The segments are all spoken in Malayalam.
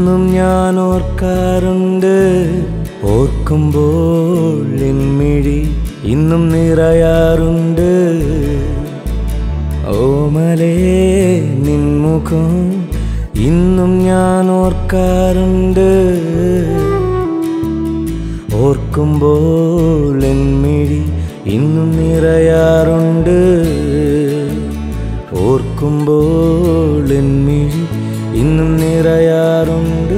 ഇന്നും ഞാൻ ഓർക്കാറുണ്ട് ഓർക്കുമ്പോൾ എന്മിഴി ഇന്നും നിറയാറുണ്ട് ഓമലേ നിൻമുഖം ഇന്നും ഞാൻ ഓർക്കാറുണ്ട് ഓർക്കുമ്പോൾ എന്മിഴി ഇന്നും നിറയാറുണ്ട് ഓർക്കുമ്പോൾ എന്മിഴി ഇന്നും നിറയാറുണ്ട്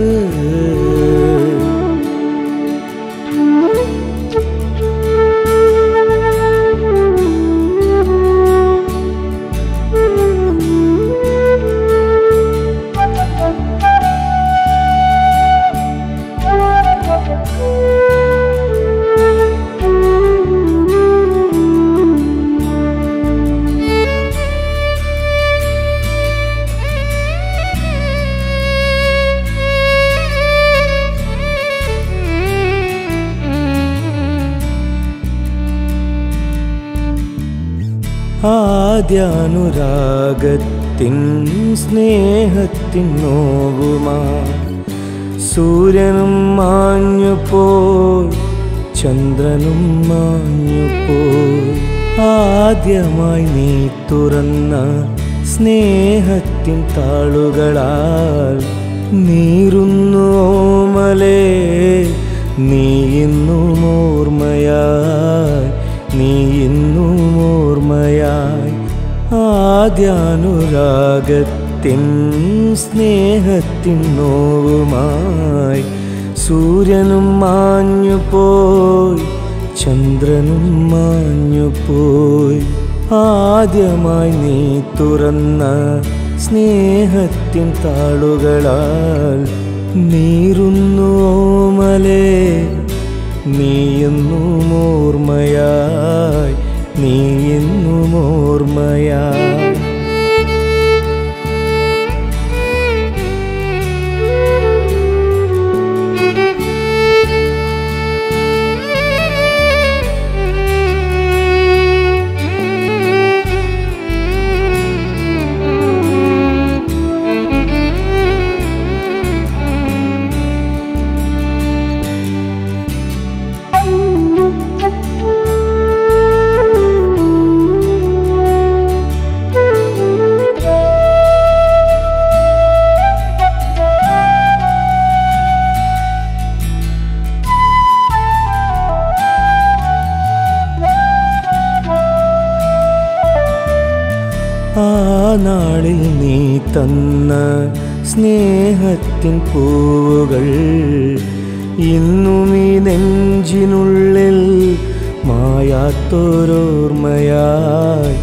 ആദ്യാനുരാഗത്തിൻ സ്നേഹത്തിൻ നോവുമാ സൂര്യനും മാഞ്ഞുപോയി ചന്ദ്രനും മാഞ്ഞുപോയി ആദ്യമായി നീ തുറന്ന സ്നേഹത്തിൻ താളുകളാൽ നീറുന്നു ഓമലേ നീ ഇന്നും ഓർമ്മയായി നീ ഇന്നും ഓർമ്മയായി ആദ്യാനുരാഗത്തിൻ സ്നേഹത്തിൻ നോവുമായി സൂര്യനും മാഞ്ഞുപോയി ചന്ദ്രനും മാഞ്ഞുപോയി ആദ്യമായി നീ തുറന്ന സ്നേഹത്തിൻ താളുകളാൽ നീറുന്നു ഓമലേ നീയെന്നും ഓർമ്മയായി നീയെന്നും ഓർമ്മയായി ആ നാളിൽ നീ തന്ന സ്നേഹത്തിൻ പൂവുകൾ ഇന്നും ഈ നെഞ്ചിനുള്ളിൽ മായാത്തൊരോർമ്മയായി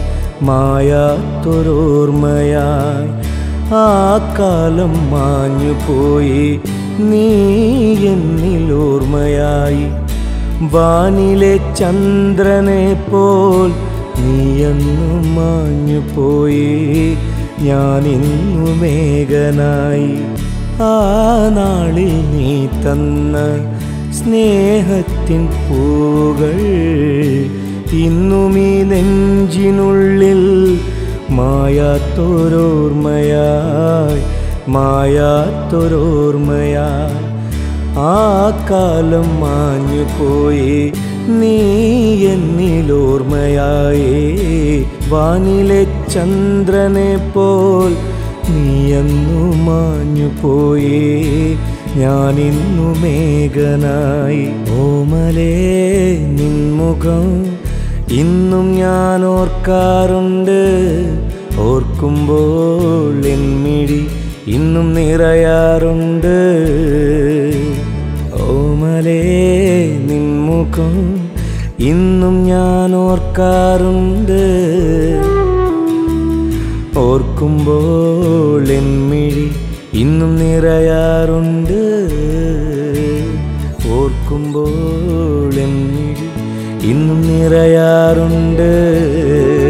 മായാത്തൊരോർമ്മയായി ആ കാലം മാഞ്ഞുപോയി നീ എന്നിൽ ഓർമ്മയായി വാനിലെ ചന്ദ്രനെ പോൽ നീയെന്നു മാഞ്ഞു പോയി ഞാൻ ഇന്നു മേഘനായി ആ നാളിൽ നീ തന്ന സ്നേഹത്തിൻ പൂകൾ ഇന്നും ഈ നെഞ്ചിനുള്ളിൽ മായാത്തൊരോർമ്മയായി മായാത്തൊരോർമ്മയായി ആ കാലം മാഞ്ഞു പോയി നീ എന്നിലോർമ്മയായേ വാനിലെ ചന്ദ്രനെ പോൽ നീയെന്നു മാഞ്ഞു പോയി ഞാനിന്നു മേഘനായി ഓമലേ നിൻമുഖം ഇന്നും ഞാൻ ഓർക്കാറുണ്ട് ഓർക്കുമ്പോൾ എന്മിഴി ഇന്നും നിറയാറുണ്ട് ഓമലേ നിൻമുഖം ഇന്നും ഞാൻ ഓർക്കാറുണ്ട് ഓർക്കുമ്പോൾ എന്മിഴി ഇന്നും നിറയാറുണ്ട് ഓർക്കുമ്പോൾ എന്മിഴി ഇന്നും നിറയാറുണ്ട്